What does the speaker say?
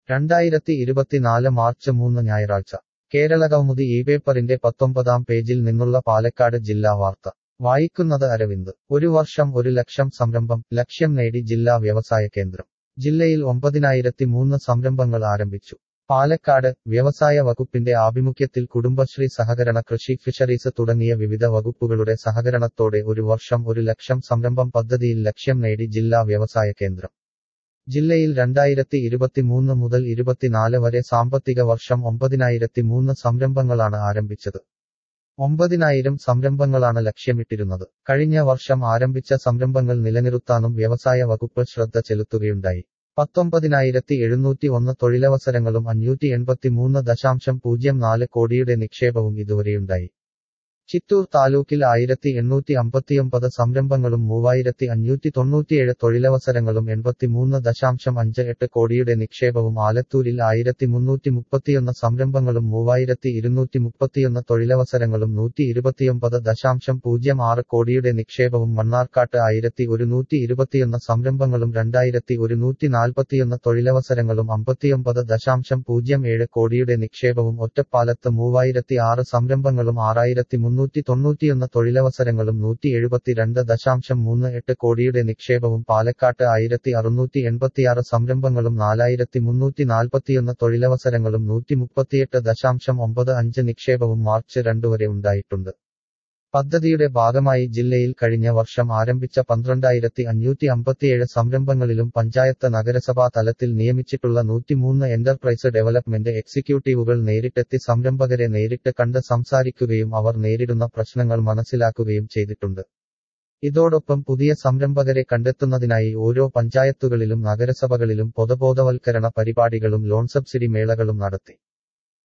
രണ്ടായിരത്തി ഇരുപത്തിനാല് മാർച്ച് മൂന്ന് ഞായറാഴ്ച കേരള കൗമുദി ഈ പേപ്പറിന്റെ പത്തൊമ്പതാം പേജിൽ നിന്നുള്ള പാലക്കാട് ജില്ലാ വാർത്ത വായിക്കുന്നത് അരവിന്ദ് ഒരു വർഷം ഒരു ലക്ഷം സംരംഭം ലക്ഷ്യം നേടി ജില്ലാ വ്യവസായ കേന്ദ്രം ജില്ലയിൽ ഒമ്പതിനായിരത്തി മൂന്ന് സംരംഭങ്ങൾ ആരംഭിച്ചു പാലക്കാട് വ്യവസായ വകുപ്പിന്റെ ആഭിമുഖ്യത്തിൽ കുടുംബശ്രീ സഹകരണ കൃഷി ഫിഷറീസ് തുടങ്ങിയ വിവിധ വകുപ്പുകളുടെ സഹകരണത്തോടെ ഒരു വർഷം ഒരു ലക്ഷം സംരംഭം പദ്ധതിയിൽ ലക്ഷ്യം നേടി ജില്ലാ വ്യവസായ കേന്ദ്രം ജില്ലയിൽ രണ്ടായിരത്തി ഇരുപത്തിമൂന്ന് മുതൽ ഇരുപത്തിനാല് വരെ സാമ്പത്തിക വർഷം ഒമ്പതിനായിരത്തി മൂന്ന് സംരംഭങ്ങളാണ് ആരംഭിച്ചത് ഒമ്പതിനായിരം സംരംഭങ്ങളാണ് ലക്ഷ്യമിട്ടിരുന്നത് കഴിഞ്ഞ വർഷം ആരംഭിച്ച സംരംഭങ്ങൾ നിലനിർത്താനും വ്യവസായ വകുപ്പ് ശ്രദ്ധ ചെലുത്തുകയുണ്ടായി പത്തൊമ്പതിനായിരത്തി എഴുന്നൂറ്റി ഒന്ന് തൊഴിലവസരങ്ങളും അഞ്ഞൂറ്റി എൺപത്തിമൂന്ന് ദശാംശം പൂജ്യം നാല് കോടിയുടെ നിക്ഷേപവും ഇതുവരെയുണ്ടായി ചിറ്റൂർ താലൂക്കിൽ ആയിരത്തി എണ്ണൂറ്റി അമ്പത്തിയൊമ്പത് സംരംഭങ്ങളും മൂവായിരത്തി അഞ്ഞൂറ്റി തൊണ്ണൂറ്റിയേഴ് തൊഴിലവസരങ്ങളും എൺപത്തിമൂന്ന് ദശാംശം അഞ്ച് എട്ട് കോടിയുടെ നിക്ഷേപവും ആലത്തൂരിൽ ആയിരത്തി മുന്നൂറ്റി മുപ്പത്തിയൊന്ന് സംരംഭങ്ങളും മൂവായിരത്തി ഇരുന്നൂറ്റി മുപ്പത്തിയൊന്ന് തൊഴിലവസരങ്ങളും നൂറ്റി ഇരുപത്തിയൊമ്പത് ദശാംശം പൂജ്യം ആറ് കോടിയുടെ നിക്ഷേപവും മണ്ണാർക്കാട്ട് ആയിരത്തി ഒരുന്നൂറ്റി ഇരുപത്തിയൊന്ന് സംരംഭങ്ങളും രണ്ടായിരത്തി ഒരുന്നൂറ്റി നാൽപ്പത്തിയൊന്ന് തൊഴിലവസരങ്ങളും അമ്പത്തിയൊമ്പത് ദശാംശം പൂജ്യം ഏഴ് കോടിയുടെ നിക്ഷേപവും ഒറ്റപ്പാലത്ത് മൂവായിരത്തി ആറ് സംരംഭങ്ങളും ആറായിരത്തി മുന്നൂറ്റി തൊണ്ണൂറ്റിയൊന്ന് തൊഴിലവസരങ്ങളും നൂറ്റി എഴുപത്തിരണ്ട് ദശാംശം മൂന്ന് എട്ട് കോടിയുടെ നിക്ഷേപവും പാലക്കാട്ട് ആയിരത്തി അറുന്നൂറ്റി എൺപത്തിയാറ് സംരംഭങ്ങളും നാലായിരത്തി മുന്നൂറ്റി നാൽപ്പത്തിയൊന്ന് തൊഴിലവസരങ്ങളും നൂറ്റി മുപ്പത്തിയെട്ട് ദശാംശം ഒമ്പത് അഞ്ച് നിക്ഷേപവും മാർച്ച് രണ്ട് വരെ ഉണ്ടായിട്ടുണ്ട് പദ്ധതിയുടെ ഭാഗമായി ജില്ലയിൽ കഴിഞ്ഞ വർഷം ആരംഭിച്ച പന്ത്രണ്ടായിരത്തി അഞ്ഞൂറ്റി അമ്പത്തിയേഴ് സംരംഭങ്ങളിലും പഞ്ചായത്ത് നഗരസഭാ തലത്തിൽ നിയമിച്ചിട്ടുള്ള നൂറ്റിമൂന്ന് എന്റർപ്രൈസ് ഡെവലപ്മെന്റ് എക്സിക്യൂട്ടീവുകൾ നേരിട്ടെത്തി സംരംഭകരെ നേരിട്ട് കണ്ട് സംസാരിക്കുകയും അവർ നേരിടുന്ന പ്രശ്നങ്ങൾ മനസ്സിലാക്കുകയും ചെയ്തിട്ടുണ്ട് ഇതോടൊപ്പം പുതിയ സംരംഭകരെ കണ്ടെത്തുന്നതിനായി ഓരോ പഞ്ചായത്തുകളിലും നഗരസഭകളിലും പൊതുബോധവൽക്കരണ പരിപാടികളും ലോൺ സബ്സിഡി മേളകളും നടത്തി